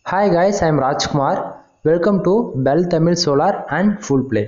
Hi guys, I am Rajkumar. Welcome to Bell Tamil Solar and Full Play.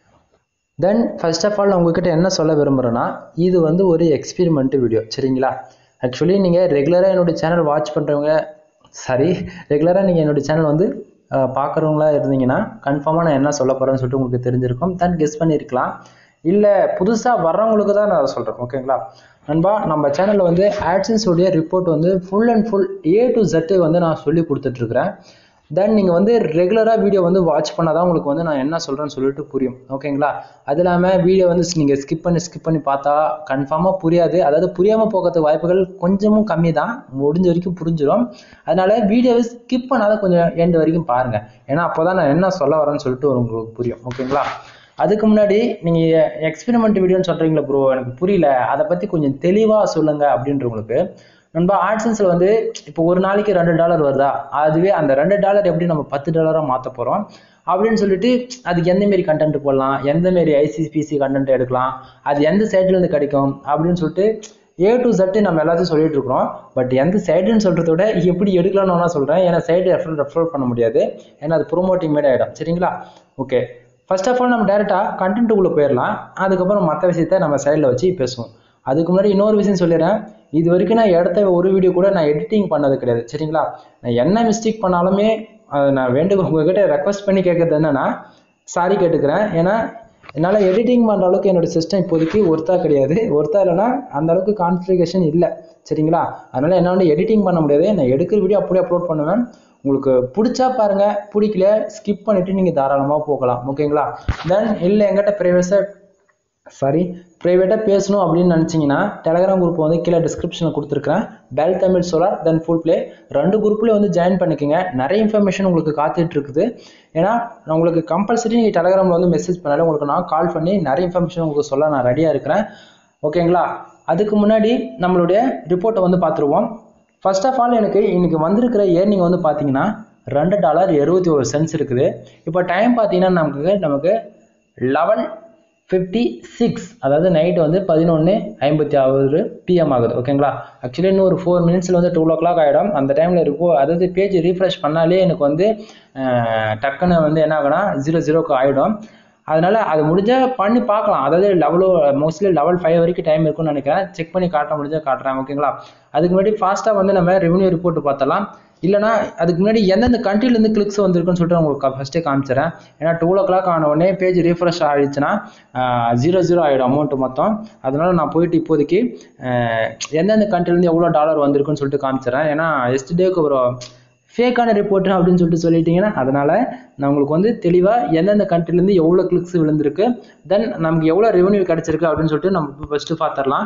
Then first of all நான் உங்ககிட்ட என்ன சொல்ல விரும்புகிறேன்னா இது வந்து ஒரு எக்ஸ்பெரிமெண்ட் வீடியோ சரிங்களா ஆக்சுவலி நீங்கள் ரெகுலராக என்னுடைய சேனல் வாட்ச் பண்ணுறவங்க சாரி ரெகுலராக நீங்கள் என்னுடைய சேனல் வந்து பார்க்குறவங்களா இருந்தீங்கன்னா கன்ஃபார்மாக நான் என்ன சொல்ல போகிறேன்னு சொல்லிட்டு உங்களுக்கு தெரிஞ்சிருக்கும் தென் கெஸ் பண்ணியிருக்கலாம் இல்லை புதுசாக வர்றவங்களுக்கு தான் நான் சொல்கிறேன் ஓகேங்களா நண்பா நம்ம சேனலில் வந்து AdSense உடைய ரிப்போர்ட் வந்து full and full A to Z வந்து நான் சொல்லி கொடுத்துட்ருக்குறேன் தென் நீங்கள் வந்து ரெகுலராக வீடியோ வந்து வாட்ச் பண்ணால் தான் உங்களுக்கு வந்து நான் என்ன சொல்கிறேன்னு சொல்லிட்டு புரியும் ஓகேங்களா அது இல்லாமல் வீடியோ வந்து நீங்கள் ஸ்கிப் பண்ணி ஸ்கிப் பண்ணி பார்த்தா கன்ஃபார்மாக புரியாது அதாவது புரியாமல் போகிறதுக்கு வாய்ப்புகள் கொஞ்சமும் கம்மி தான் முடிஞ்ச வரைக்கும் புரிஞ்சிடும் அதனால வீடியோவை ஸ்கிப் பண்ணாத கொஞ்சம் எண்டு வரைக்கும் பாருங்கள் ஏன்னா அப்போ தான் நான் என்ன சொல்ல வரேன்னு சொல்லிட்டு உங்களுக்கு புரியும் ஓகேங்களா அதுக்கு முன்னாடி நீங்கள் எக்ஸ்பெரிமெண்ட் வீடியோன்னு சொல்கிறீங்களா ப்ரோ எனக்கு புரியல அதை பற்றி கொஞ்சம் தெளிவாக சொல்லுங்கள் அப்படின்றவங்களுக்கு நண்பா ஆட்சன்ஸில் வந்து இப்போ ஒரு நாளைக்கு ரெண்டு டாலர் வருதா அதுவே அந்த ரெண்டு டாலர் எப்படி நம்ம பத்து டாலராக மாற்ற போகிறோம் அப்படின்னு சொல்லிட்டு அதுக்கு எந்த மாரி கண்டென்ட் போடலாம் எந்த மாரி ஐசிபிசி கண்டென்ட் எடுக்கலாம் அது எந்த சைட்லேருந்து கிடைக்கும் அப்படின்னு சொல்லிட்டு ஏ டு ஜட்டு நம்ம எல்லாத்தையும் சொல்லிட்டு இருக்கிறோம் பட் எந்த சைடுன்னு சொல்கிறத விட எப்படி எடுக்கலாம்னு நான் சொல்கிறேன் ஏன்னா சைடு ரெஃபர் ரெஃபர் பண்ண முடியாது ஏன்னா அது ப்ரொமோட்டிங் மேட் ஆகிடும் சரிங்களா ஓகே ஃபர்ஸ்ட் ஆஃப் ஆல் நம்ம டேரெக்டாக கண்டென்ட்டுக்குள்ளே போயிடலாம் அதுக்கப்புறம் மற்ற விஷயத்த நம்ம சைடில் வச்சு பேசுவோம் அதுக்கு முன்னாடி இன்னொரு விஷயம் சொல்லிடுறேன் இது வரைக்கும் நான் எடுத்த ஒரு வீடியோ கூட நான் எடிட்டிங் பண்ணது கிடையாது சரிங்களா நான் என்ன மிஸ்டேக் பண்ணாலுமே அதை நான் வேண்டு உங்ககிட்ட ரெக்வஸ்ட் பண்ணி கேட்கறது என்னன்னா சாரி கேட்டுக்கிறேன் ஏன்னா என்னால் எடிட்டிங் பண்ணுற அளவுக்கு என்னோட சிஸ்டம் இப்போதைக்கு ஒர்த்தா கிடையாது ஒர்த்தா இல்லைன்னா அந்த அளவுக்கு கான்ஃபிகேஷன் இல்லை சரிங்களா அதனால் என்ன வந்து எடிட்டிங் பண்ண முடியாது நான் எடுக்கிற வீடியோ அப்படியே அப்லோட் பண்ணுவேன் உங்களுக்கு பிடிச்சா பாருங்க பிடிக்கல ஸ்கிப் பண்ணிட்டு நீங்கள் தாராளமாக போகலாம் ஓகேங்களா தென் இல்லை எங்கிட்ட ப்ரைவேஸாக சாரி ப்ரைவேட்டாக பேசணும் அப்படின்னு நினச்சிங்கன்னா டெலகிராம் குரூப் வந்து கீழே டிஸ்கிரிப்ஷனில் கொடுத்துருக்கேன் bell Tamil solar then full play ரெண்டு குரூப்லேயும் வந்து ஜாயின் பண்ணிக்கோங்க நிறைய இன்ஃபர்மேஷன் உங்களுக்கு காத்துட்டு இருக்குது ஏன்னா நான் உங்களுக்கு கம்பல்சரி நீங்கள் டெலகிராமில் வந்து மெசேஜ் பண்ணாலும் உங்களுக்கு நான் கால் பண்ணி நிறைய இன்ஃபர்மேஷன் உங்களுக்கு சொல்ல நான் ரெடியாக இருக்கிறேன் ஓகேங்களா அதுக்கு முன்னாடி நம்மளுடைய ரிப்போர்ட்டை வந்து பார்த்துருவோம் ஃபர்ஸ்ட் ஆஃப் ஆல் எனக்கு இன்னைக்கு வந்திருக்கிற ஏர்னிங் வந்து பார்த்தீங்கன்னா ரெண்டு டாலர் எழுபத்தி ஒரு சென்ஸ் இருக்குது இப்போ டைம் பார்த்தீங்கன்னா நமக்கு நமக்கு லெவன் ஃபிஃப்டி சிக்ஸ் அதாவது நைட் வந்து பதினொன்று ஐம்பத்தி ஆறு பிஎம் ஆகுது ஓகேங்களா ஆக்சுவலி இன்னும் ஒரு ஃபோர் மினிட்ஸில் வந்து டூ ஓ கிளாக் ஆகிடும் அந்த டைமில் இருக்கும் அதாவது பேஜ் ரீஃப்ரெஷ் பண்ணாலே எனக்கு வந்து டக்குன்னு வந்து என்ன ஆகுனா ஜீரோ ஜீரோக்கு ஆகிடும் அதனால அது முடிஞ்சால் பண்ணி பார்க்கலாம் அதாவது லெவலோ மோஸ்ட்லி லெவல் ஃபைவ் வரைக்கும் டைம் இருக்கும்னு நினைக்கிறேன் செக் பண்ணி காட்ட முடிஞ்சால் காட்டுறேன் ஓகேங்களா அதுக்கு முன்னாடி ஃபாஸ்ட்டாக வந்து நம்ம ரெவன்யூ ரிப்போர்ட் பார்த்தலாம் இல்லைனா அதுக்கு முன்னாடி எந்தெந்த கண்ட்ரிலேருந்து கிளிக்ஸ் வந்திருக்குன்னு சொல்லிட்டு உங்களுக்கு ஃபஸ்ட்டே காமிச்சிடறேன் ஏன்னா டூ ஓ கிளாக் ஆன உடனே பேஜ் ரீஃப்ரெஷ் ஆகிடுச்சுன்னா ஜீரோ ஜீரோ ஆகிடும் அமௌண்ட் மொத்தம் அதனால நான் போயிட்டு இப்போதைக்கு எந்தெந்த கண்ட்ரிலேருந்து எவ்வளோ டாலர் வந்திருக்குன்னு சொல்லிட்டு காமிச்சிடறேன் ஏன்னா எஸ்டேக்கு ஒரு ஃபேக்கான ரிப்போர்ட் அப்படின்னு சொல்லிட்டு சொல்லிட்டீங்கன்னா அதனால் நான் உங்களுக்கு வந்து தெளிவாக எந்தெந்த கண்ட்ரிலேருந்து எவ்வளோ கிளிக்ஸ் விழுந்திருக்கு தென் நமக்கு எவ்வளோ ரெவன்யூ கிடச்சிருக்கு அப்படின்னு சொல்லிட்டு நம்ம ஃபஸ்ட்டு பார்த்துடலாம்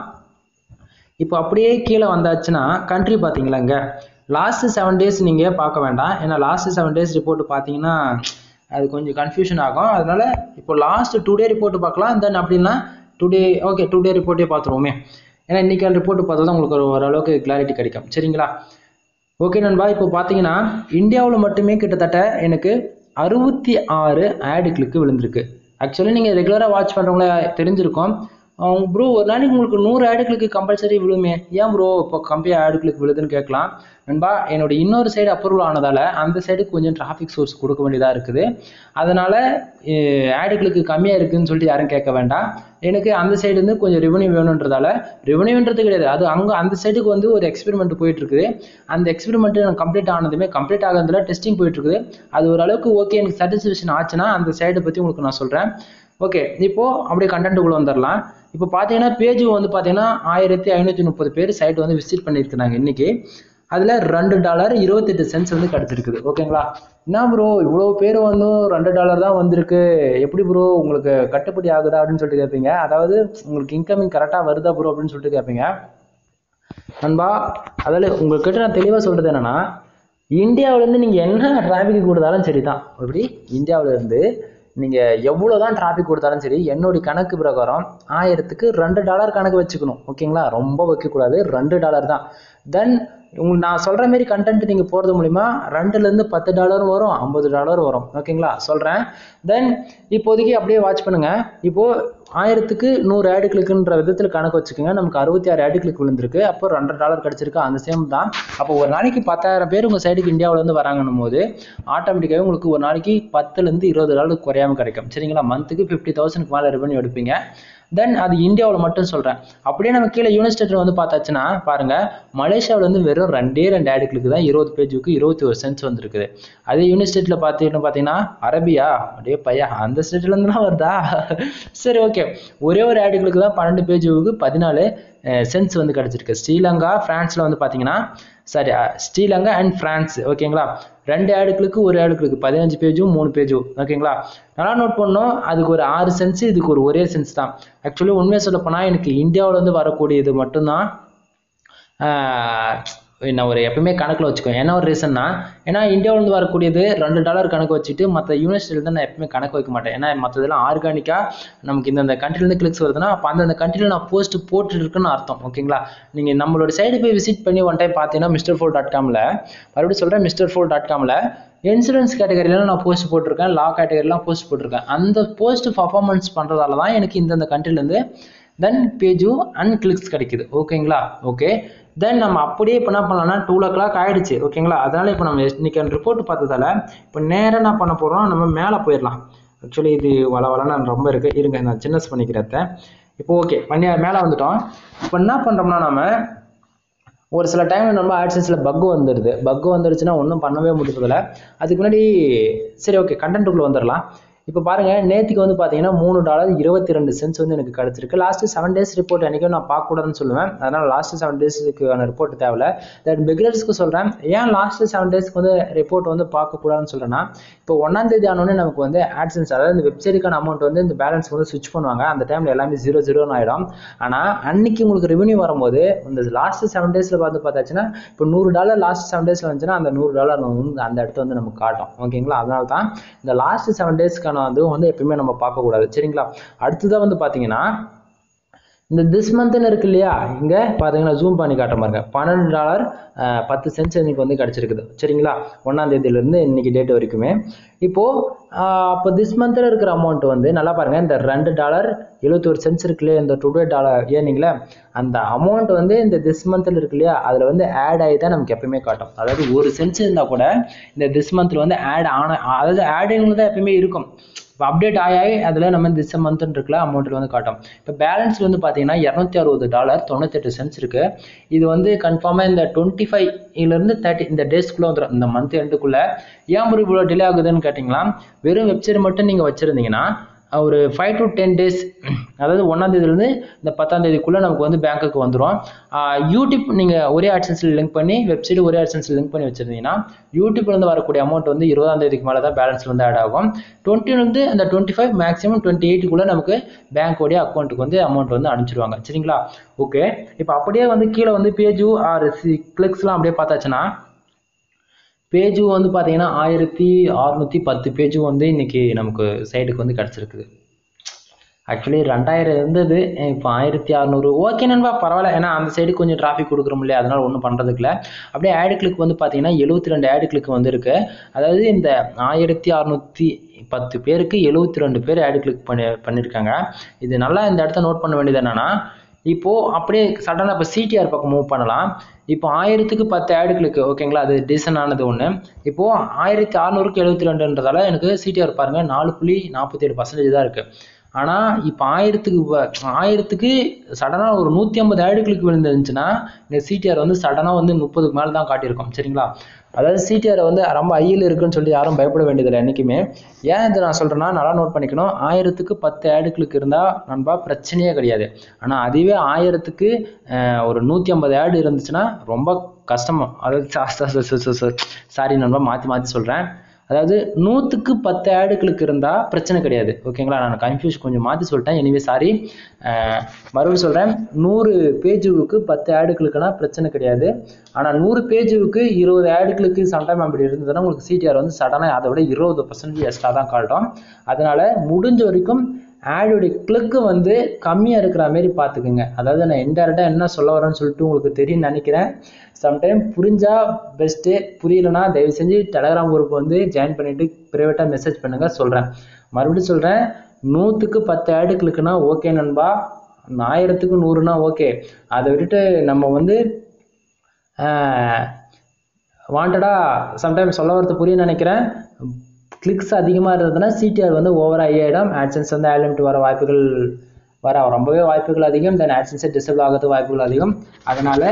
இப்போ அப்படியே கீழே வந்தாச்சுன்னா கண்ட்ரி பார்த்தீங்களாங்க லாஸ்ட்டு செவன் டேஸ் நீங்கள் பார்க்க வேண்டாம் ஏன்னா லாஸ்ட்டு செவன் டேஸ் ரிப்போர்ட் பார்த்தீங்கன்னா அது கொஞ்சம் கன்ஃபியூஷன் ஆகும் அதனால இப்போ லாஸ்ட் டூ டே ரிப்போர்ட் பார்க்கலாம் தென் அப்படின்னா டுடே ஓகே டூ டே ரிப்போர்ட்டே பார்த்துருவோமே ஏன்னா இன்றைக்கான ரிப்போர்ட் பார்த்தா தான் உங்களுக்கு ஒரு ஓரளவுக்கு கிளாரிட்டி கிடைக்கும் சரிங்களா ஓகே நண்பா இப்போ பார்த்தீங்கன்னா இந்தியாவில் மட்டுமே கிட்டத்தட்ட எனக்கு அறுபத்தி ஆறு ஆடு கிளிக்கு விழுந்திருக்கு ஆக்சுவலி நீங்கள் ரெகுலராக வாட்ச் பண்ணுறவங்கள தெரிஞ்சிருக்கோம் ப்ரோ ஒரு நாளைக்கு உங்களுக்கு நூறு ஆடுகளுக்கு கம்பல்சரி விழுமே ஏன் ப்ரோ இப்போ கம்மியாக ஆடுகளுக்கு விழுதுன்னு கேட்கலாம் நண்பா என்னோட இன்னொரு சைடு அப்ரூவல் ஆனதால் அந்த சைடுக்கு கொஞ்சம் டிராஃபிக் சோர்ஸ் கொடுக்க வேண்டியதாக இருக்குது அதனால் ஆடுகளுக்கு கம்மியாக இருக்குதுன்னு சொல்லிட்டு யாரும் கேட்க வேண்டாம் எனக்கு அந்த சைடுலேருந்து கொஞ்சம் ரெவன்யூ வேணுன்றதால ரெவன்யூன்றது கிடையாது அது அங்கே அந்த சைடுக்கு வந்து ஒரு எக்ஸ்பெரிமெண்ட் போயிட்டு இருக்குது அந்த எக்ஸ்பெரிமெண்ட் எனக்கு கம்ப்ளீட் ஆனதுமே கம்ப்ளீட் ஆகிறதுல டெஸ்டிங் போயிட்டு இருக்குது அது ஓரளவுக்கு ஓகே எனக்கு சாட்டிஸ்ஃபேக்ஷன் ஆச்சுன்னா அந்த சைடை பற்றி உங்களுக்கு நான் சொல்கிறேன் ஓகே இப்போது அப்படியே கண்டென்ட்டுக்குள்ளே வந்துடலாம் இப்போ பார்த்தீங்கன்னா பேஜ் வந்து பார்த்தீங்கன்னா ஆயிரத்தி ஐநூற்றி முப்பது பேர் சைட் வந்து விசிட் பண்ணியிருக்கிறாங்க இன்றைக்கி அதில் ரெண்டு டாலர் இருபத்தெட்டு சென்ஸ் வந்து கிடச்சிருக்குது ஓகேங்களா என்ன ப்ரோ இவ்வளோ பேர் வந்து ரெண்டு டாலர் தான் வந்திருக்கு எப்படி ப்ரோ உங்களுக்கு கட்டுப்படி ஆகுதா அப்படின்னு சொல்லிட்டு கேட்பீங்க அதாவது உங்களுக்கு இன்கமிங் கரெக்டாக வருதா ப்ரோ அப்படின்னு சொல்லிட்டு கேட்பீங்க நண்பா அதில் உங்கள்கிட்ட நான் தெளிவாக சொல்கிறது என்னென்னா இந்தியாவிலேருந்து நீங்கள் என்ன டிராஃபிக் கொடுத்தாலும் சரி தான் எப்படி இந்தியாவிலேருந்து நீங்கள் எவ்வளோ தான் டிராஃபிக் கொடுத்தாலும் சரி என்னுடைய கணக்கு பிரகாரம் ஆயிரத்துக்கு ரெண்டு டாலர் கணக்கு வச்சுக்கணும் ஓகேங்களா ரொம்ப வைக்கக்கூடாது ரெண்டு டாலர் தான் தென் உங்களுக்கு நான் சொல்கிற மாரி கண்டென்ட் நீங்கள் போகிறது மூலிமா ரெண்டுலேருந்து பத்து டாலரும் வரும் ஐம்பது டாலர் வரும் ஓகேங்களா சொல்கிறேன் தென் இப்போதைக்கு அப்படியே வாட்ச் பண்ணுங்கள் இப்போது ஆயிரத்துக்கு நூறு ஆடு கிளிக்குன்ற விதத்தில் கணக்கு வச்சுக்கோங்க நமக்கு அறுபத்தி ஆறு ஆடு கிளிக் விழுந்திருக்கு அப்போ ரெண்டரை டாலர் கிடச்சிருக்கு அந்த சேம் தான் அப்போ ஒரு நாளைக்கு பத்தாயிரம் பேர் உங்கள் சைடுக்கு இந்தியாவிலேருந்து வராங்கன்னும் போது ஆட்டோமேட்டிக்காகவே உங்களுக்கு ஒரு நாளைக்கு பத்துலேருந்து இருபது டாலர் குறையாம கிடைக்கும் சரிங்களா மந்த்துக்கு ஃபிஃப்டி தௌசண்ட்க்கு மேலே ரெவன்யூ எடுப்பீங்க தென் அது இந்தியாவில் மட்டும் சொல்கிறேன் அப்படியே நம்ம கீழே யூனிஸ்டேட்டர் வந்து பார்த்தாச்சுன்னா பாருங்கள் மலேசியாவில் வந்து வெறும் ரெண்டே ரெண்டு ஆடுகளுக்கு தான் இருபது பேஜுக்கு இருபத்தி ஒரு சென்ஸ் வந்துருக்குது அதே யூனிஸ்டேட்டில் பார்த்தீங்கன்னு பார்த்தீங்கன்னா அரபியா அப்படியே பையா அந்த ஸ்டேட்லேருந்துலாம் வருதா சரி ஓகே ஒரே ஒரு ஆடுகளுக்கு தான் பன்னெண்டு பேஜுக்கு பதினாலு சென்ஸ் வந்து கிடச்சிருக்கு ஸ்ரீலங்கா ஃப்ரான்ஸில் வந்து பார்த்தீங்கன்னா சாரி ஸ்ரீலங்கா அண்ட் ஃப்ரான்ஸ் ஓகேங்களா ரெண்டு ஆடுகளுக்கு ஒரு ஆடுகளுக்கு பதினஞ்சு பேஜும் மூணு பேஜும் ஓகேங்களா நல்லா நோட் பண்ணோம் அதுக்கு ஒரு ஆறு சென்ஸ் இதுக்கு ஒரு ஒரே சென்ஸ் தான் ஆக்சுவலி உண்மையை சொல்ல போனால் எனக்கு இந்தியாவிலேருந்து வரக்கூடியது மட்டும்தான் நான் ஒரு எப்பவுமே கணக்கில் வச்சுக்குவேன் என்ன ஒரு ரீசன்னா ஏன்னா இந்தியாவிலேருந்து வரக்கூடியது ரெண்டு டாலர் கணக்கு வச்சுட்டு மற்ற யூனிவர்சிட்டியில் தான் நான் எப்பவுமே கணக்கு வைக்க மாட்டேன் ஏன்னா மற்றதெல்லாம் ஆர்கானிக்காக நமக்கு இந்த கண்ட்ரிலேருந்து கிளிக்ஸ் வருதுன்னா அப்போ அந்தந்த கண்ட்ரியில் நான் போஸ்ட் போட்டுருக்குன்னு அர்த்தம் ஓகேங்களா நீங்கள் நம்மளோட சைடு போய் விசிட் பண்ணி ஒன் டைம் பார்த்தீங்கன்னா மிஸ்டர் ஃபோல் டாட் காமில் மறுபடியும் சொல்கிறேன் மிஸ்டர் ஃபோல் டாட் காமில் இன்சூரன்ஸ் கேட்டகரியில நான் போஸ்ட் போட்டிருக்கேன் லா கேட்டகரிலாம் போஸ்ட் போட்டிருக்கேன் அந்த போஸ்ட் பர்ஃபார்மன்ஸ் பண்ணுறதால தான் எனக்கு இந்தந்த கண்ட்ரிலேருந்து தென் பேஜு அண்ட் கிளிக்ஸ் கிடைக்குது ஓகேங்களா ஓகே தென் நம்ம அப்படியே இப்போ என்ன பண்ணலாம்னா டூ ஓ கிளாக் ஆயிடுச்சு ஓகேங்களா அதனால இப்போ நம்ம இன்னைக்கு ரிப்போர்ட் பார்த்ததால இப்போ நேராக என்ன பண்ண போகிறோம் நம்ம மேலே போயிடலாம் ஆக்சுவலி இது வள வளன்னு ரொம்ப இருக்கு இருங்க நான் சின்னஸ் பண்ணிக்கிறேன் இப்போ ஓகே பண்ணி மேலே வந்துட்டோம் இப்போ என்ன பண்ணுறோம்னா நம்ம ஒரு சில டைம் நம்ம ஆட்சன்ஸில் பக்கு வந்துடுது பக்கு வந்துடுச்சுன்னா ஒன்றும் பண்ணவே முடியறதில்ல அதுக்கு முன்னாடி சரி ஓகே கண்டென்ட்டுக்குள்ளே வந்துடலாம் இப்போ பாருங்க நேற்றுக்கு வந்து பார்த்தீங்கன்னா மூணு டாலர் இருபத்தி ரெண்டு சென்ஸ் வந்து எனக்கு கிடச்சிருக்கு லாஸ்ட் செவன் டேஸ் ரிப்போர்ட் என்றைக்கும் நான் பார்க்கக்கூடாதுன்னு சொல்லுவேன் அதனால லாஸ்ட் செவன் டேஸுக்கான ரிப்போர்ட் தேவையில்ல தட் பிகினர்ஸ்க்கு சொல்கிறேன் ஏன் லாஸ்ட் செவன் டேஸ்க்கு வந்து ரிப்போர்ட் வந்து பார்க்கக்கூடாதுன்னு சொல்கிறேன்னா இப்போ ஒன்றாம் தேதி ஆனோடனே நமக்கு வந்து ஆட்சன்ஸ் அதாவது இந்த வெப்சைட்டுக்கான அமௌண்ட் வந்து இந்த பேலன்ஸ் வந்து ஸ்விட்ச் பண்ணுவாங்க அந்த டைமில் எல்லாமே ஜீரோ ஜீரோன்னு ஆகிடும் ஆனால் அன்னைக்கு உங்களுக்கு ரெவன்யூ வரும்போது இந்த லாஸ்ட் செவன் டேஸில் பார்த்து பார்த்தாச்சுன்னா இப்போ நூறு டாலர் லாஸ்ட் செவன் டேஸில் வந்துச்சுன்னா அந்த நூறு டாலர் வந்து அந்த இடத்த வந்து நமக்கு காட்டும் ஓகேங்களா அதனால தான் இந்த லாஸ்ட் செவன் டேஸ்க்கான வந்து வந்து எப்பயுமே நம்ம பார்க்கக்கூடாது சரிங்களா அடுத்ததாக வந்து பார்த்தீங்கன்னா இந்த திஸ் மந்த்னு இருக்கு இல்லையா இங்கே பார்த்தீங்கன்னா ஜூம் பண்ணி காட்ட பாருங்க பன்னெண்டு டாலர் பத்து சென்ட்ஸ் இன்னைக்கு வந்து கிடச்சிருக்குது சரிங்களா ஒன்றாம் தேதியிலேருந்து இன்னைக்கு டேட் வரைக்குமே இப்போது அப்போ திஸ் மந்தில் இருக்கிற அமௌண்ட் வந்து நல்லா பாருங்கள் இந்த ரெண்டு டாலர் எழுபத்தொரு சென்ட்ஸ் இருக்கு இல்லையா இந்த டுடே டாலர் ஏனிங்களே அந்த அமௌண்ட் வந்து இந்த திஸ் மந்தில் இருக்கு இல்லையா அதில் வந்து ஆட் ஆகி தான் நமக்கு எப்பயுமே காட்டும் அதாவது ஒரு சென்ஸ் இருந்தால் கூட இந்த திஸ் மந்தில் வந்து ஆட் ஆன அதாவது ஆடிங் தான் எப்பயுமே இருக்கும் இப்போ அப்டேட் ஆகி அதில் நம்ம திஸ் மந்த்னு இருக்கல அமௌண்ட்டில் வந்து காட்டும் இப்போ பேலன்ஸ் வந்து பார்த்தீங்கன்னா இரநூத்தி அறுபது டாலர் தொண்ணூத்தெட்டு சென்ஸ் இருக்குது இது வந்து கன்ஃபார்மாக இந்த டுவெண்ட்டி ஃபைவ்லேருந்து தேர்ட்டி இந்த டேஸ்க்குள்ளே வந்துடும் இந்த மந்த் எண்டுக்குள்ளே ஏன் ஒரு இவ்வளோ டிலே ஆகுதுன்னு கேட்டிங்களா வெறும் வெப்சைட் மட்டும் நீங்கள் வச்சுருந்தீங்கன்னா ஒரு ஃபைவ் டு டென் டேஸ் அதாவது ஒன்றாந்தேதியிலேருந்து இந்த பத்தாந்தேதிக்குள்ளே நமக்கு வந்து பேங்க்குக்கு வந்துடும் யூடியூப் நீங்கள் ஒரே ஆட்சன்ஸில் லிங்க் பண்ணி வெப்சைட் ஒரே ஆட்சன்ஸில் லிங்க் பண்ணி வச்சுருந்தீங்கன்னா யூடியூப்லேருந்து வரக்கூடிய அமௌண்ட் வந்து இருபதாம் தேதிக்கு மேலே தான் பேலன்ஸ் வந்து ஆட் ஆகும் டுவெண்ட்டிலேருந்து அந்த டுவெண்ட்டி ஃபைவ் மேக்ஸிமம் டுவெண்ட்டி எயிட்டுக்குள்ளே நமக்கு பேங்க்கோடைய அக்கௌண்ட்டுக்கு வந்து அமௌண்ட் வந்து அனுப்பிச்சிடுவாங்க சரிங்களா ஓகே இப்போ அப்படியே வந்து கீழே வந்து பேஜு ஆர் சி கிளிக்ஸ்லாம் அப்படியே பார்த்தாச்சுன்னா பேஜு வந்து பார்த்தீங்கன்னா ஆயிரத்தி அறுநூற்றி பத்து பேஜும் வந்து இன்னைக்கு நமக்கு சைடுக்கு வந்து கிடச்சிருக்குது ஆக்சுவலி ரெண்டாயிரம் இருந்தது இப்போ ஆயிரத்தி அறநூறு ஓகே நண்பா பரவாயில்ல ஏன்னா அந்த சைடு கொஞ்சம் டிராஃபிக் கொடுக்குறோம் இல்லையா அதனால ஒன்றும் பண்ணுறதுக்கு இல்லை அப்படியே ஆடு கிளிக் வந்து பார்த்தீங்கன்னா எழுபத்தி ரெண்டு ஆடு கிளிக் வந்துருக்கு அதாவது இந்த ஆயிரத்தி அறநூற்றி பத்து பேருக்கு எழுபத்தி ரெண்டு பேர் ஆடு கிளிக் பண்ணி பண்ணியிருக்காங்க இது நல்லா இந்த இடத்த நோட் பண்ண வேண்டியது என்னன்னா இப்போது அப்படியே சடனாக இப்போ சிடிஆர் பக்கம் மூவ் பண்ணலாம் இப்போ ஆயிரத்துக்கு பத்து ஆடு கிளிக் ஓகேங்களா அது டீசன் ஆனது ஒன்று இப்போது ஆயிரத்தி அறநூறுக்கு எழுபத்தி ரெண்டுன்றதால எனக்கு சிடிஆர் பாருங்கள் நாலு புள்ளி நாற்பத்தி ஏழு பர்சன்டேஜ் தான் இருக்குது ஆனால் இப்போ ஆயிரத்துக்கு வ- ஆயிரத்துக்கு சடனாக ஒரு நூற்றி ஐம்பது ஆடுகளுக்கு விழுந்துருந்துச்சுன்னா இந்த சிடிஆர் வந்து சடனாக வந்து முப்பதுக்கு மேலே தான் காட்டியிருக்கோம் சரிங்களா அதாவது சிடிஆர் வந்து ரொம்ப ஐயில் இருக்குன்னு சொல்லி யாரும் பயப்பட வேண்டியதில்லை என்றைக்குமே ஏன் இது நான் சொல்கிறேன்னா நல்லா நோட் பண்ணிக்கணும் ஆயிரத்துக்கு பத்து ஆடுகளுக்கு இருந்தால் நண்பா பிரச்சனையே கிடையாது ஆனால் அதுவே ஆயிரத்துக்கு அஹ், ஒரு நூற்றி ஐம்பது ஆடு இருந்துச்சுன்னா ரொம்ப கஷ்டமா அதாவது சாரி நண்பா மாற்றி மாற்றி சொல்கிறேன் அதாவது நூற்றுக்கு பத்து ஆடுகளுக்கு இருந்தால் பிரச்சனை கிடையாது ஓகேங்களா நான் கன்ஃபியூஸ் கொஞ்சம் மாற்றி சொல்லிட்டேன் எனிவே சாரி மறுபடியும் சொல்கிறேன் நூறு பேஜுவுக்கு பத்து ஆடுகளுக்குனா பிரச்சனை கிடையாது ஆனால் நூறு பேஜுவுக்கு இருபது ஆடுகளுக்கு சம்டைம் அப்படி இருந்ததுன்னா உங்களுக்கு சிடிஆர் வந்து சடனாக அதை விட இருபது பர்சன்டேஜ் எக்ஸ்ட்ரா தான் காட்டும் அதனால முடிஞ்ச வரைக்கும் ஆடுடைய கிளிக்கு வந்து கம்மியாக இருக்கிற மாதிரி பார்த்துக்குங்க அதாவது நான் இன்டெரக்டாக என்ன சொல்ல வரேன்னு சொல்லிட்டு உங்களுக்கு தெரியும்னு நினைக்கிறேன் சம்டைம் புரிஞ்சா பெஸ்ட்டு புரியலனா தயவு செஞ்சு டெலகிராம் குரூப் வந்து ஜாயின் பண்ணிவிட்டு ப்ரைவேட்டாக மெசேஜ் பண்ணுங்கள் சொல்கிறேன் மறுபடியும் சொல்கிறேன் நூற்றுக்கு பத்து ஆடு கிளிக்குனா ஓகே நண்பா ஆயிரத்துக்கு நூறுனா ஓகே அதை விட்டுட்டு நம்ம வந்து வாண்டடாக சம்டைம்ஸ் சொல்ல வரது புரியும்னு நினைக்கிறேன் கிளிக்ஸ் அதிகமாக இருந்ததுன்னா சிடிஆர் வந்து ஓவர் ஆகிடும் ஆட்சன்ஸ் வந்து ஆலிமிட் வர வாய்ப்புகள் வர ரொம்பவே வாய்ப்புகள் அதிகம் தென் ஆட்சன்ஸை டிசபிள் ஆகிறது வாய்ப்புகள் அதிகம் அதனால்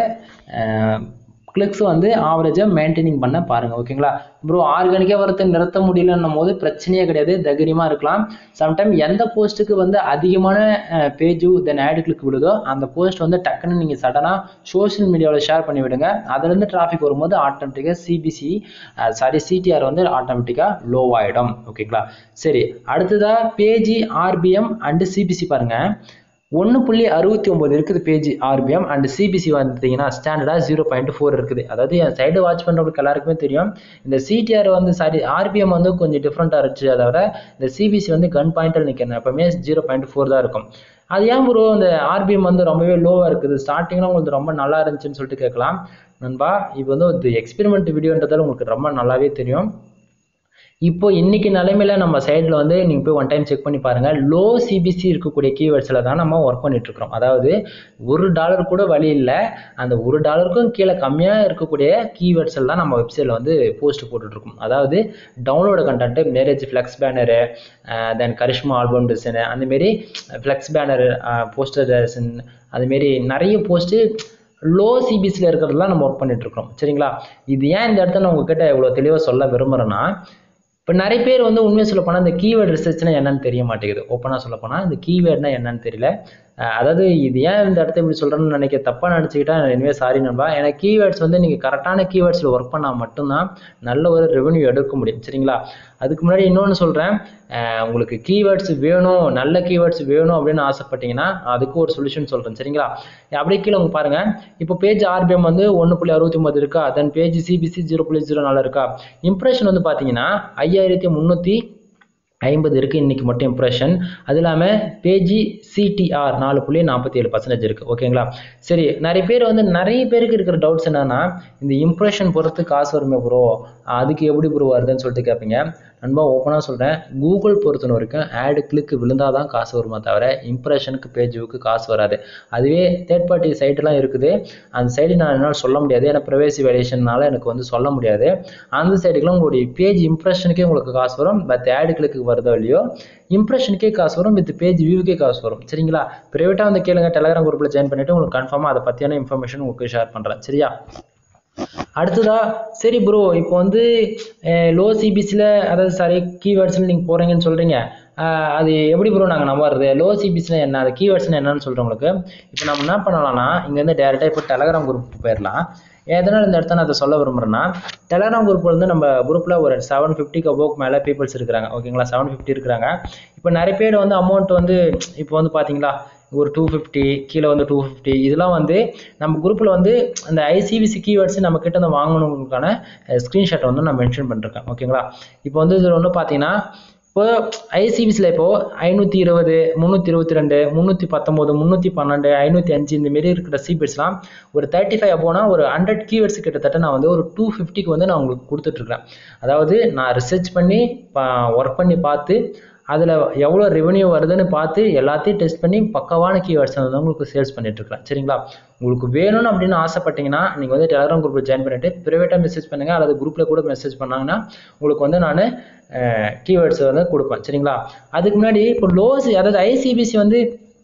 கிளிக்ஸ் வந்து ஆவரேஜாக மெயின்டைனிங் பண்ண பாருங்கள் ஓகேங்களா ப்ரோ ஆர்கானிக்காக வரத்தை நிறுத்த முடியலன்னும் போது பிரச்சனையே கிடையாது தைரியமாக இருக்கலாம் சம்டைம் எந்த போஸ்ட்டுக்கு வந்து அதிகமான பேஜு தென் ஆடு கிளிக் விடுதோ அந்த போஸ்ட் வந்து டக்குன்னு நீங்கள் சடனாக சோஷியல் மீடியாவில் ஷேர் பண்ணி விடுங்க அதுலேருந்து டிராஃபிக் வரும்போது ஆட்டோமேட்டிக்காக சிபிசி சாரி சிடிஆர் வந்து ஆட்டோமேட்டிக்காக லோ ஆகிடும் ஓகேங்களா சரி அடுத்ததாக பேஜி ஆர்பிஎம் அண்டு சிபிசி பாருங்கள் ஒன்று புள்ளி அறுபத்தி ஒம்பது இருக்குது பேஜ் ஆர்பிஎம் அண்ட் சிபிசி வந்துட்டீங்கன்னா ஸ்டாண்டர்டாக ஜீரோ பாயிண்ட் ஃபோர் இருக்குது அதாவது என் சைடு வாட்ச் பண்ணுறவங்களுக்கு எல்லாருக்குமே தெரியும் இந்த சிடிஆர் வந்து சாரி ஆர்பிஎம் வந்து கொஞ்சம் டிஃப்ரெண்ட்டாக இருந்துச்சு அதை விட இந்த சிபிசி வந்து கன் பாயிண்டில் நிற்கிறேன் எப்பவுமே ஜீரோ பாயிண்ட் ஃபோர் தான் இருக்கும் அது ஏன் ப்ரோ இந்த ஆர்பிஎம் வந்து ரொம்பவே லோவாக இருக்குது ஸ்டார்டிங்கில் உங்களுக்கு ரொம்ப நல்லா இருந்துச்சுன்னு சொல்லிட்டு கேட்கலாம் நண்பா இப்போ வந்து ஒரு எக்ஸ்பெரிமெண்ட் வீடியோன்றதால உங்களுக்கு ரொம்ப நல்லாவே தெரியும் இப்போ இன்னைக்கு நிலைமையில நம்ம சைடில் வந்து நீங்கள் போய் ஒன் டைம் செக் பண்ணி பாருங்கள் லோ சிபிசி இருக்கக்கூடிய கீவேர்ட்ஸில் தான் நம்ம ஒர்க் பண்ணிட்டு இருக்கிறோம் அதாவது ஒரு டாலர் கூட வழி இல்லை அந்த ஒரு டாலருக்கும் கீழே கம்மியாக இருக்கக்கூடிய கீவேர்ட்ஸில் தான் நம்ம வெப்சைட்டில் வந்து போஸ்ட் போட்டுட்ருக்கோம் அதாவது download content marriage flex banner then Karishma album design அந்தமாரி ஃப்ளெக்ஸ் பேனரு போஸ்டர் டிசைன் அதுமாரி நிறைய போஸ்ட்டு லோ சிபிசியில் இருக்கிறதுலாம் நம்ம ஒர்க் பண்ணிட்டு இருக்கிறோம் சரிங்களா இது ஏன் இந்த இடத்துல நான் உங்ககிட்ட இவ்வளோ தெளிவாக சொல்ல விரும்புகிறேன்னா இப்போ நிறைய பேர் வந்து உண்மையை சொல்ல போனால் இந்த கீவேர்டு ரிசர்ச்னா என்னன்னு தெரிய மாட்டேங்குது ஓப்பனாக சொல்ல போனால் இந்த கீவேர்ட்னா என்னன்னு தெரியல அதாவது இது ஏன் இந்த இடத்த இப்படி சொல்கிறேன்னு நினைக்க தப்பாக நினச்சிக்கிட்டா இனிமேல் சாரி நண்பா ஏன்னா கீவேர்ட்ஸ் வந்து நீங்கள் கரெக்டான கீவேர்ட்ஸில் ஒர்க் பண்ணால் மட்டும்தான் நல்ல ஒரு ரெவன்யூ எடுக்க முடியும் சரிங்களா அதுக்கு முன்னாடி இன்னொன்று சொல்கிறேன் உங்களுக்கு கீவேர்ட்ஸ் வேணும் நல்ல கீவேர்ட்ஸ் வேணும் அப்படின்னு ஆசைப்பட்டீங்கன்னா அதுக்கு ஒரு சொல்யூஷன் சொல்கிறேன் சரிங்களா அப்படியே கீழே உங்க பாருங்கள் இப்போ பேஜ் ஆர்பிஎம் வந்து ஒன்று புள்ளி அறுபத்தி ஒன்பது இருக்கா தென் பேஜ் சிபிசி ஜீரோ புள்ளி ஜீரோ நாலு இருக்கா இம்ப்ரெஷன் வந்து பார்த்தீங்கன்னா ஐயாயிரத்தி முந்நூற்றி ஐம்பது இருக்குது இன்றைக்கி மட்டும் இம்ப்ரெஷன் அது இல்லாமல் பேஜி சிடிஆர் நாலு புள்ளி நாற்பத்தி ஏழு பர்சன்டேஜ் இருக்குது ஓகேங்களா சரி நிறைய பேர் வந்து நிறைய பேருக்கு இருக்கிற டவுட்ஸ் என்னன்னா இந்த இம்ப்ரெஷன் பொறுத்து காசு வருமே ப்ரோ அதுக்கு எப்படி ப்ரோ வருதுன்னு சொல்லிட்டு கேட்பீங்க நண்பா ஓப்பனாக சொல்கிறேன் கூகுள் பொறுத்த வரைக்கும் ஆடு கிளிக்கு விழுந்தால் தான் காசு வருமா தவிர இம்ப்ரெஷனுக்கு பேஜுக்கு காசு வராது அதுவே தேர்ட் பார்ட்டி சைட்டெலாம் இருக்குது அந்த சைடு நான் என்னால் சொல்ல முடியாது ஏன்னா ப்ரைவேசி வேரியேஷன்னால எனக்கு வந்து சொல்ல முடியாது அந்த சைடுக்குலாம் உங்களுடைய பேஜ் இம்ப்ரெஷனுக்கே உங்களுக்கு காசு வரும் பட் ஆடு கிளிக்கு வருதோ இல்லையோ இம்ப்ரெஷனுக்கே காசு வரும் வித் பேஜ் வியூக்கே காசு வரும் சரிங்களா ப்ரைவேட்டாக வந்து கேளுங்க டெலகிராம் குரூப்பில் ஜாயின் பண்ணிவிட்டு உங்களுக்கு கன்ஃபார்மாக அதை பற்றியான இன்ஃபர்மேஷன் உங்களுக்கு ஷேர் பண்ணுறேன் சரியா அடுத்ததா சரி ப்ரோ இப்போ வந்து லோ சிபிசியில் அதாவது சாரி கீவேர்ட்ஸில் நீங்கள் போகிறீங்கன்னு சொல்கிறீங்க அது எப்படி ப்ரோ நாங்கள் நம்புறது லோ சிபிசியில் என்ன அது கீவேர்ட்ஸ்னு என்னன்னு சொல்கிறேன் உங்களுக்கு இப்போ நம்ம என்ன பண்ணலாம்னா இங்கேருந்து டேரெக்டாக இப்போ டெலகிராம் குரூப் போயிடலாம் எதனால் இந்த இடத்த நான் அதை சொல்ல விரும்புகிறேன்னா டெலகிராம் குரூப் வந்து நம்ம குரூப்பில் ஒரு செவன் ஃபிஃப்டிக்கு அபோக் மேலே பீப்புள்ஸ் இருக்கிறாங்க ஓகேங்களா செவன் ஃபிஃப்டி இருக்கிறாங்க இப்போ நிறைய பேர் வந்து அமௌண்ட் வந்து இப்போ வந்து பார்த்தீங்களா ஒரு டூ ஃபிஃப்டி கீழே வந்து டூ ஃபிஃப்டி இதெல்லாம் வந்து நம்ம குரூப்பில் வந்து அந்த ஐசிபிசி கீவேர்ட்ஸ் நம்ம கிட்ட வந்து வாங்கணுங்களுக்கான ஸ்க்ரீன்ஷாட் வந்து நான் மென்ஷன் பண்ணிருக்கேன் ஓகேங்களா இப்போ வந்து இதில் ஒன்று பார்த்தீங்கன்னா இப்போ ஐசிபிசியில் இப்போது ஐநூற்றி இருபது முந்நூற்றி இருபத்தி ரெண்டு முந்நூற்றி பத்தொம்போது முந்நூற்றி பன்னெண்டு ஐநூற்றி அஞ்சு இந்த மாரி இருக்கிற சீபீட்ஸ்லாம் ஒரு தேர்ட்டி ஃபைவ் அப்போனா ஒரு ஹண்ட்ரட் கீவேர்ட்ஸ் கிட்டத்தட்ட நான் வந்து ஒரு டூ ஃபிஃப்டிக்கு வந்து நான் உங்களுக்கு கொடுத்துட்ருக்கேன் அதாவது நான் ரிசர்ச் பண்ணி ஒர்க் பண்ணி பார்த்து அதில் எவ்வளோ ரெவன்யூ வருதுன்னு பார்த்து எல்லாத்தையும் டெஸ்ட் பண்ணி பக்கவான கீவேர்ட்ஸ் வந்து உங்களுக்கு சேல்ஸ் பண்ணிட்டுருக்கேன் சரிங்களா உங்களுக்கு வேணும்னு அப்படின்னு ஆசைப்பட்டீங்கன்னா நீங்கள் வந்து டெலகிராம் குரூப்பில் ஜாயின் பண்ணிவிட்டு ப்ரைவேட்டாக மெசேஜ் பண்ணுங்கள் அல்லது குரூப்பில் கூட மெசேஜ் பண்ணாங்கன்னா உங்களுக்கு வந்து நான் கீவேர்ட்ஸ் வந்து கொடுப்பேன் சரிங்களா அதுக்கு முன்னாடி இப்போ லோஸ் அதாவது ஐசிபிசி வந்து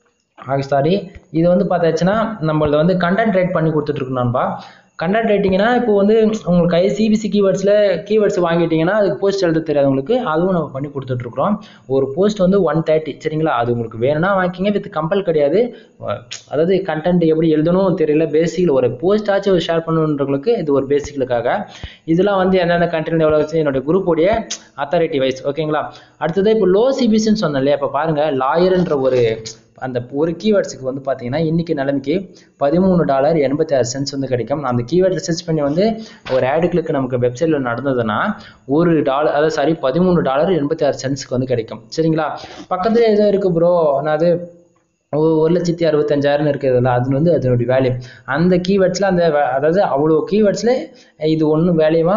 சாரி இது வந்து பார்த்தாச்சுன்னா நம்மளது வந்து கண்டென்ட் ரைட் பண்ணி கொடுத்துட்ருக்கோம் நண்பா கண்டென்ட் ரைட்டிங்னா இப்போ வந்து உங்களுக்கு ஐ சிபிசி கீவேர்ட்ஸில் கீவேர்ட்ஸ் வாங்கிட்டீங்கன்னா அதுக்கு போஸ்ட் எழுத தெரியாது உங்களுக்கு அதுவும் நம்ம பண்ணி கொடுத்துட்ருக்குறோம் ஒரு போஸ்ட் வந்து ஒன் தேர்ட்டி சரிங்களா அது உங்களுக்கு வேணும்னா வாங்கிக்கிங்க வித் கம்பல் கிடையாது அதாவது கண்டென்ட் எப்படி எழுதணும் தெரியல பேசிக்கில் ஒரு போஸ்டாச்சும் ஷேர் பண்ணணுன்றவங்களுக்கு இது ஒரு பேசிக்களுக்காக இதெல்லாம் வந்து எந்தெந்த கண்டென்ட் எவ்வளோ வச்சு என்னோட குரூப்போடைய அத்தாரிட்டி வைஸ் ஓகேங்களா அடுத்தது இப்போ லோ சிபிசின்னு சொன்னேன் இல்லையா இப்போ பாருங்கள் லாயர்ன்ற ஒரு அந்த ஒரு கீவேர்ட்ஸுக்கு வந்து பார்த்தீங்கன்னா இன்றைக்கி நிலைமைக்கு பதிமூணு டாலர் எண்பத்தி ஆறு சென்ஸ் வந்து கிடைக்கும் அந்த கீவேர்ட் ரிசர்ச் பண்ணி வந்து ஒரு ஆடுகளுக்கு நமக்கு வெப்சைட்டில் நடந்ததுன்னா ஒரு டாலர் அதாவது சாரி பதிமூணு டாலர் எண்பத்தி ஆறு சென்ஸ்க்கு வந்து கிடைக்கும் சரிங்களா பக்கத்தில் எதோ இருக்குது ப்ரோ நான் அது ஒரு லட்சத்தி அறுபத்தஞ்சாயிரம் இருக்குதுல்ல அது வந்து அதனுடைய வேல்யூ அந்த கீவேர்ட்ஸில் அந்த அதாவது அவ்வளோ கீவேர்ட்ஸில் இது ஒன்றும் வேல்யூவாக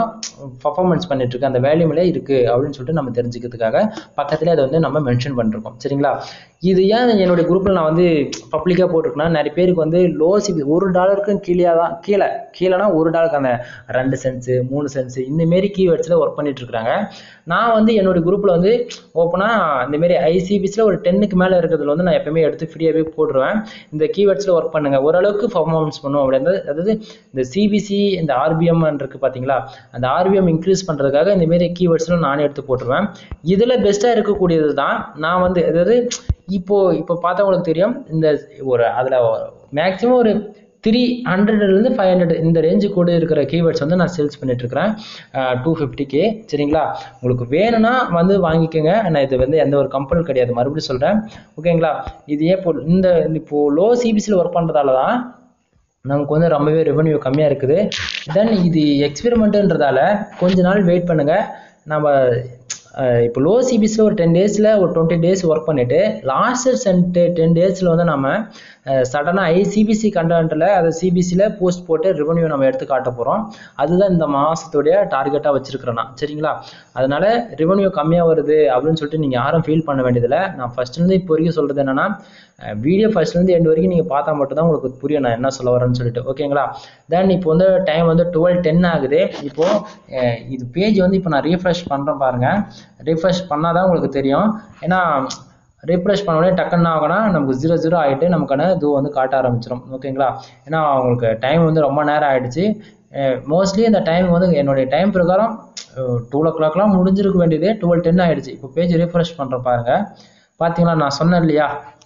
பர்ஃபார்மன்ஸ் பண்ணிட்டு இருக்கு அந்த வேல்யூமில் இருக்குது அப்படின்னு சொல்லிட்டு நம்ம தெரிஞ்சுக்கிறதுக்காக பக்கத்துலேயே அதை வந்து நம்ம மென்ஷன் பண்ணிருக்கோம் சரிங்களா இது ஏன் என்னுடைய குரூப்பில் நான் வந்து பப்ளிக்காக போட்டிருக்கேன்னா நிறைய பேருக்கு வந்து லோ சிபி ஒரு டாலருக்கும் கீழே தான் கீழே கீழேனா ஒரு டாலருக்கு அந்த ரெண்டு சென்ட்ஸு மூணு சென்ட்ஸு இந்தமாரி கீவேர்ட்ஸில் ஒர்க் பண்ணிட்டு இருக்காங்க நான் வந்து என்னுடைய குரூப்பில் வந்து ஓப்பனாக இந்தமாரி ஐசிபிஸில் ஒரு டென்னுக்கு மேலே இருக்கிறதுல வந்து நான் எப்பயுமே எடுத்து ஃப்ரீயாகவே போட்டுருவேன் இந்த கீவேர்ட்ஸில் ஒர்க் பண்ணுங்க ஓரளவுக்கு பர்ஃபார்மன்ஸ் பண்ணுவோம் அப்படின்றது அதாவது இந்த சிபிசி இந்த ஆர்பிஎம் இருக்கு பார்த்தீங்களா அந்த ஆர்பிஎம் இன்க்ரீஸ் பண்ணுறதுக்காக இந்தமாரி கீவேர்ட்ஸ்லாம் நானே எடுத்து போட்டுருவேன் இதில் பெஸ்ட்டாக இருக்கக்கூடியது தான் நான் வந்து அதாவது இப்போ இப்போ பார்த்தவங்களுக்கு தெரியும் இந்த ஒரு அதில் மேக்ஸிமம் ஒரு த்ரீ ஹண்ட்ரட்லேருந்து ஃபைவ் ஹண்ட்ரட் இந்த ரேஞ்சு கூட இருக்கிற கீவேர்ட்ஸ் வந்து நான் சேல்ஸ் பண்ணிட்டு இருக்கிறேன் டூ ஃபிஃப்டிக்கு சரிங்களா உங்களுக்கு வேணும்னா வந்து வாங்கிக்கோங்க நான் இது வந்து எந்த ஒரு கம்பெனி கிடையாது மறுபடியும் சொல்கிறேன் ஓகேங்களா இது ஏன் இப்போ இந்த இப்போது லோ சிபிசியில் ஒர்க் பண்ணுறதால தான் நமக்கு வந்து ரொம்பவே ரெவன்யூ கம்மியாக இருக்குது தென் இது எக்ஸ்பெரிமெண்ட்டுன்றதால கொஞ்ச நாள் வெயிட் பண்ணுங்கள் நம்ம இப்போ லோ சிபிஸில் ஒரு டென் டேஸில் ஒரு டுவெண்ட்டி டேஸ் ஒர்க் பண்ணிவிட்டு லாஸ்ட் சென்ட் டென் டேஸில் வந்து நம்ம சடனாக ஐசிபிசி கண்டென்ட்டில் அதை சிபிசியில் போஸ்ட் போட்டு ரெவன்யூ நம்ம எடுத்து காட்ட போகிறோம் அதுதான் இந்த மாதத்துடைய டார்கெட்டாக வச்சுருக்கிறேன் நான் சரிங்களா அதனால் ரெவன்யூ கம்மியாக வருது அப்படின்னு சொல்லிட்டு நீங்கள் யாரும் ஃபீல் பண்ண வேண்டியதில்லை நான் ஃபஸ்ட்லேருந்து இப்போ வரைக்கும் சொல்கிறது என்னென்னா வீடியோ ஃபஸ்ட்லேருந்து எண்ட் வரைக்கும் நீங்கள் பார்த்தா மட்டும்தான் உங்களுக்கு புரியும் நான் என்ன சொல்ல வரேன்னு சொல்லிட்டு ஓகேங்களா தென் இப்போ வந்து டைம் வந்து டுவெல் டென் ஆகுது இப்போது இது பேஜ் வந்து இப்போ நான் ரீஃப்ரெஷ் பண்ணுறேன் பாருங்கள் ரீஃப்ரெஷ் பண்ணால் தான் உங்களுக்கு தெரியும் ஏன்னா ரீஃப்ரெஷ் பண்ண உடனே டக்குன்னு ஆகுனா நமக்கு ஜீரோ ஜீரோ ஆகிட்டு நமக்கான இது வந்து காட்ட ஆரம்பிச்சிடும் ஓகேங்களா ஏன்னா உங்களுக்கு டைம் வந்து ரொம்ப நேரம் ஆகிடுச்சு மோஸ்ட்லி இந்த டைம் வந்து என்னுடைய டைம் பிரகாரம் டூ ஓ கிளாக்லாம் முடிஞ்சிருக்க வேண்டியது டுவெல் டென் ஆகிடுச்சு இப்போ பேஜ் ரீஃப்ரெஷ் பண்ணுறேன் பாருங்கள் பார்த்தீங்களா நான் சொன்னேன் இல்லையா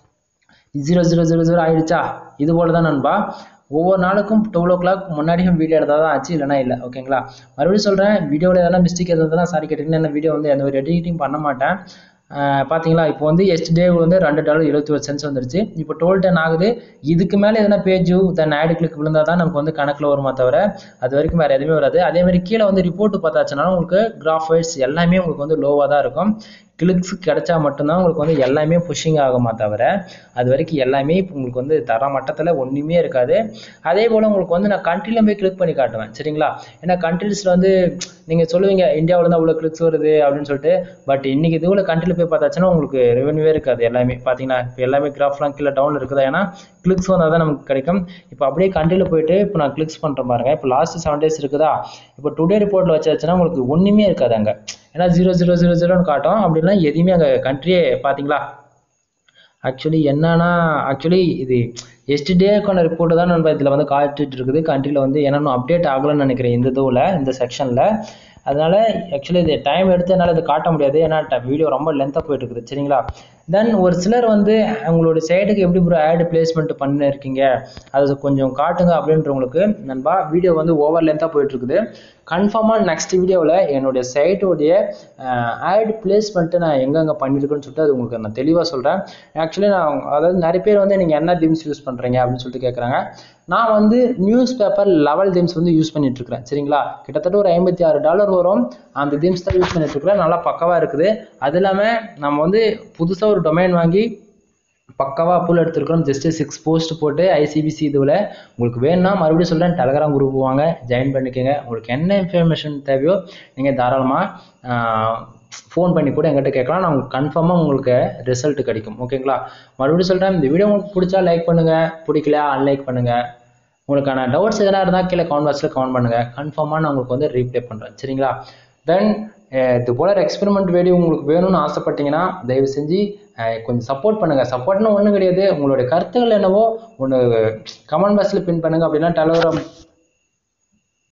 ஜீரோ ஜீரோ ஜீரோ ஜீரோ ஆயிடுச்சா இது போல தான் நண்பா ஒவ்வொரு நாளுக்கும் டுவெல் ஓ கிளாக் முன்னாடியும் வீடியோ எடுத்தால் தான் ஆச்சு இல்லைனா இல்லை ஓகேங்களா மறுபடியும் சொல்கிறேன் வீடியோவில் எதனா மிஸ்டேக் எதுனா சாரி கேட்டிங்கன்னா என்ன வீடியோ வந்து எந்த ஒரு எடிட்டிங் பண்ண மாட்டேன் பார்த்தீங்களா இப்போ வந்து எஸ்டே வந்து ரெண்டு டாலர் இருபத்தி ஒரு சென்ஸ் வந்துருச்சு இப்போ டுவெல் டென் ஆகுது இதுக்கு மேலே எதனா பேஜு தென் ஆடு கிளிக் விழுந்தால் தான் நமக்கு வந்து கணக்கில் வருமா தவிர அது வரைக்கும் வேறு எதுவுமே வராது அதே மாதிரி கீழே வந்து ரிப்போர்ட் பார்த்தாச்சுன்னா உங்களுக்கு கிராஃப் வைட்ஸ் எல்லாமே உங்களுக்கு வந்து லோவாக தான் இருக்கும் கிளிக்ஸ் கிடைச்சா மட்டும்தான் உங்களுக்கு வந்து எல்லாமே புஷிங் ஆகுமா தவிர அது வரைக்கும் எல்லாமே உங்களுக்கு வந்து தர மட்டத்தில் ஒன்றுமே இருக்காது அதே போல் உங்களுக்கு வந்து நான் கண்ட்ரியில் போய் கிளிக் பண்ணி காட்டுவேன் சரிங்களா ஏன்னா கண்ட்ரிஸில் வந்து நீங்கள் சொல்லுவீங்க இந்தியாவில் தான் அவ்வளோ கிளிக்ஸ் வருது அப்படின்னு சொல்லிட்டு பட் இன்னைக்கு இதுவில் கண்ட்ரியில் போய் பார்த்தாச்சுன்னா உங்களுக்கு ரெவன்யூவே இருக்காது எல்லாமே பார்த்தீங்கன்னா இப்போ எல்லாமே கிராஃப்லாம் கீழே டவுனில் இருக்குதா ஏன்னா கிளிக்ஸ் வந்தால் தான் நமக்கு கிடைக்கும் இப்போ அப்படியே கண்ட்ரியில் போயிட்டு இப்போ நான் கிளிக்ஸ் பண்ணுறேன் பாருங்க இப்போ லாஸ்ட் செவன் டேஸ் இருக்குதா இப்போ டுடே ரிப்போர்ட்டில் வச்சாச்சுன்னா உங்களுக்கு ஒன்றுமே இருக்காது அங்கே ஏன்னா ஜீரோ ஜீரோ ஜீரோ ஜீரோன்னு காட்டும் அப்படின்னா எதுவுமே அங்கே கண்ட்ரியே பார்த்தீங்களா ஆக்சுவலி என்னன்னா ஆக்சுவலி இது எஸ்டேக்கான ரிப்போர்ட்டு தான் நம்ம இதில் வந்து காட்டிட்டு இருக்குது கண்ட்ரியில் வந்து என்னென்னும் அப்டேட் ஆகலைன்னு நினைக்கிறேன் இந்த இதுவில் இந்த செக்ஷனில் அதனால் ஆக்சுவலி இது டைம் எடுத்து என்னால் இது காட்ட முடியாது ஏன்னா வீடியோ ரொம்ப லென்த்தாக போயிட்டு இருக்குது சரிங்களா தென் ஒரு சிலர் வந்து உங்களோட சைடுக்கு எப்படி ப்ரோ ஆட் பிளேஸ்மெண்ட் பண்ணிருக்கீங்க அது கொஞ்சம் காட்டுங்க அப்படின்றவங்களுக்கு நண்பா வீடியோ வந்து ஓவர் லென்த்தாக போயிட்டு இருக்குது கன்ஃபார்மாக நெக்ஸ்ட் வீடியோவில் என்னுடைய சைட்டோடைய ஆட் பிளேஸ்மெண்ட்டு நான் எங்கெங்கே பண்ணியிருக்கேன்னு சொல்லிட்டு அது உங்களுக்கு நான் தெளிவாக சொல்கிறேன் ஆக்சுவலி நான் அதாவது நிறைய பேர் வந்து நீங்கள் என்ன தீம்ஸ் யூஸ் பண்ணுறீங்க அப்படின்னு சொல்லிட்டு கேட்குறாங்க நான் வந்து நியூஸ் பேப்பர் லெவல் தீம்ஸ் வந்து யூஸ் பண்ணிட்டு இருக்கிறேன் சரிங்களா கிட்டத்தட்ட ஒரு ஐம்பத்தி ஆறு டாலர் வரும் அந்த தீம்ஸ் தான் யூஸ் பண்ணிட்டு இருக்கிறேன் நல்லா பக்கவாக இருக்குது அது இல்லாமல் நம்ம வந்து புதுசாக ஒரு டொமைன் வாங்கி பக்காவாக அப்புல் எடுத்துருக்கிறோம் ஜஸ்ட்டு சிக்ஸ் போஸ்ட் போட்டு ஐசிபிசி இதுவில் உங்களுக்கு வேணும்னா மறுபடியும் சொல்கிறேன் டெலகிராம் குரூப் வாங்க ஜாயின் பண்ணிக்கோங்க உங்களுக்கு என்ன இன்ஃபர்மேஷன் தேவையோ நீங்கள் தாராளமாக ஃபோன் பண்ணி கூட எங்கிட்ட கேட்கலாம் நான் உங்களுக்கு கன்ஃபார்மாக உங்களுக்கு ரிசல்ட் கிடைக்கும் ஓகேங்களா மறுபடியும் சொல்கிறேன் இந்த வீடியோ உங்களுக்கு பிடிச்சா லைக் பண்ணுங்கள் பிடிக்கல அன்லைக் பண்ணுங்கள் உங்களுக்கான டவுட்ஸ் எதனா இருந்தால் கீழே கமெண்ட் பாக்ஸில் கமெண்ட் பண்ணுங்கள் கன்ஃபார்மாக நான் உங்களுக்கு வந்து ரீப்ளே பண்ணுறேன் சரிங்களா தென் இது போல எக்ஸ்பெரிமெண்ட் வீடியோ உங்களுக்கு வேணும்னு ஆசைப்பட்டீங்கன்னா தயவு செஞ்சு கொஞ்சம் சப்போர்ட் பண்ணுங்கள் சப்போர்ட்னு ஒன்றும் கிடையாது உங்களுடைய கருத்துக்கள் என்னவோ ஒன்று கமெண்ட் பாக்ஸில் பின் பண்ணுங்கள் அப்படின்னா டெலகிராம்